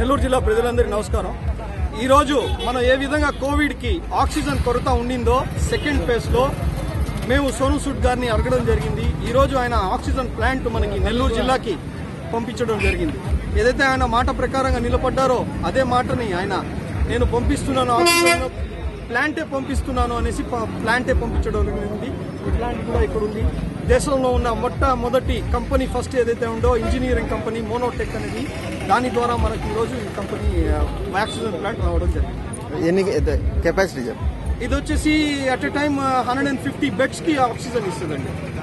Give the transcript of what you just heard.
నెల్లూరు జిల్లా ప్రజలందరికీ నమస్కారం ఈ రోజు మనం ఏ విధంగా కోవిడ్ కి ఆక్సిజన్ కొరత ఉండిందో సెకండ్ ఫేజ్ లో మేము సోను సూడ్ గారిని అడగడం జరిగింది ఈ రోజు ఆయన ఆక్సిజన్ ప్లాంట్ మనకి నెల్లూరు జిల్లాకి పంపించడం జరిగింది ఏదైతే ఆయన మాట ప్రకారంగా నిలబడ్డారో అదే మాటని ఆయన నేను పంపిస్తున్నాను ఆక్సిజన్ ప్లాంటే పంపిస్తున్నాను అనేసి ప- ప్లాంటే పంపించడం జరిగింది ఈ ప్లాంట్ కూడా ఇక్కడ ఉంది దేశంలో ఉన్న మొట్టమొదటి కంపెనీ ఫస్ట్ ఏదైతే ఉందో ఇంజనీరింగ్ కంపెనీ మోనోటెక్ అనేది దాని ద్వారా మనకి ఈరోజు ఈ కంపెనీ ఆక్సిజన్ ప్లాంట్ రావడం జరిగింది ఎన్ని కెపాసిటీ చెప్పు ఇది వచ్చేసి at a time hundred and fifty beds కి ఆక్సిజన్ ఇస్తుందండి